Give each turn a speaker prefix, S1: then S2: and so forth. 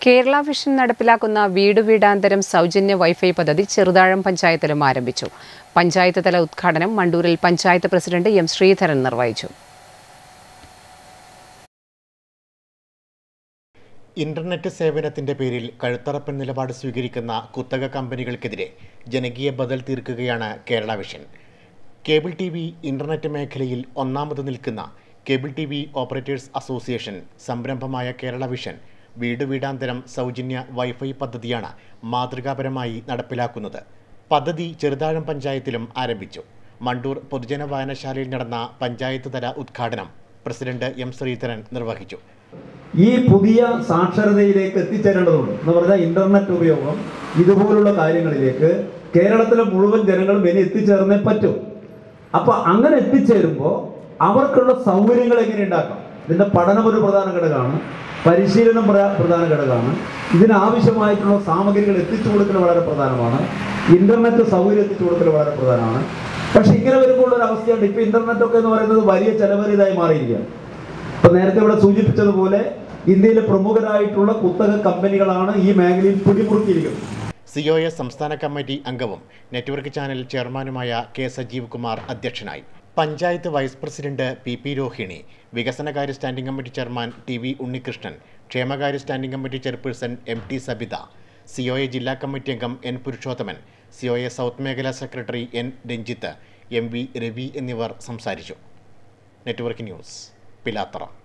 S1: Kerala vision നടപ്പിലാക്കുന്ന വീട് വീടാന്തരം സൗജന്യ വൈഫൈ പദ്ധതി ചെറുതാഴം പഞ്ചായത്തിലും ആരംഭിച്ചു പഞ്ചായത്ത് തല ഉദ്ഘാടനം മണ്ടൂരിൽ പഞ്ചായത്ത് പ്രസിഡന്റ് എം ശ്രീധരൻ നിർവഹിച്ചു
S2: ഇന്റർനെറ്റ് സേവനത്തിന്റെ പേരിൽ കഴുത്തറപ്പൻ നിലപാട് സ്വീകരിക്കുന്ന കുത്തക കമ്പനികൾക്കെതിരെ ജനകീയ ബദൽ തീർക്കുകയാണ് Kerala Vision cable T V internet മേഖലയിൽ ഒന്നാമത് നിൽക്കുന്ന cable T V operators association സംരംഭമായ കേരള വിഷൻ വീട് വീടാന്തരം സൗജന്യ വൈഫൈ പദ്ധതിയാണ് മാതൃകാപരമായി നടപ്പിലാക്കുന്നത് പദ്ധതി ചെറുതാഴം പഞ്ചായത്തിലും ആരംഭിച്ചു മണ്ടൂർ പൊതുജന വായനശാലയിൽ നടന്ന പഞ്ചായത്ത് തല ഉദ്ഘാടനം പ്രസിഡന്റ് എം ശ്രീധരൻ നിർവഹിച്ചു
S3: ഈ പുതിയ സാക്ഷരതയിലേക്ക് എത്തിച്ചേരേണ്ടതുണ്ട് എന്ന് പറഞ്ഞാൽ ഇന്റർനെറ്റ് ഉപയോഗം ഇതുപോലുള്ള കാര്യങ്ങളിലേക്ക് കേരളത്തിലെ മുഴുവൻ ജനങ്ങളും ഇനി എത്തിച്ചേർന്നേ പറ്റൂ അപ്പൊ അങ്ങനെ എത്തിച്ചേരുമ്പോൾ അവർക്കുള്ള സൗകര്യങ്ങൾ എങ്ങനെ ഉണ്ടാക്കാം ഇതിന്റെ പഠനം ഒരു പ്രധാന ഘടകമാണ് പരിശീലനം പ്ര- പ്രധാന ഘടകമാണ് ഇതിനാവശ്യമായിട്ടുള്ള സാമഗ്രികൾ എത്തിച്ചു കൊടുക്കൽ വളരെ പ്രധാനമാണ് ഇന്റർനെറ്റ് സൗകര്യം എത്തിച്ചു കൊടുക്കൽ വളരെ പ്രധാനമാണ് പക്ഷെ ഇങ്ങനെ വരുമ്പോൾ ഒരു അവസ്ഥയുണ്ട് ഇപ്പൊ ഇന്റർനെറ്റ് ഒക്കെ എന്ന് പറയുന്നത് വലിയ ചെലവേറിയതായി മാറിയിരിക്കുകയാണ് ഇപ്പൊ നേരത്തെ ഇവിടെ സൂചിപ്പിച്ചതുപോലെ ഇന്ത്യയിലെ പ്രമുഖരായിട്ടുള്ള കുത്തക കമ്പനികളാണ് ഈ മേഖലയിൽ പിടിമുറുക്കിയിരിക്കുന്നത്
S2: സി ഒ എസ് സംസ്ഥാന കമ്മിറ്റി അംഗവും നെറ്റ്വർക്ക് ചാനൽ ചെയർമാനുമായ കെ സജീവ് കുമാർ അധ്യക്ഷനായി panchayat vice president P P Rohini വികസനകാര്യ standing committee chairman T V Unnikrishnan ക്ഷേമകാര്യ standing committee chairperson M T Sabitha C O A ജില്ലാ കമ്മിറ്റി അംഗം N Purushothaman C O A south മേഖലാ secretary N Ranjith M V Ravi എന്നിവർ സംസാരിച്ചു നെറ്റ്വർക്ക് ന്യൂസ് പിലാത്തറ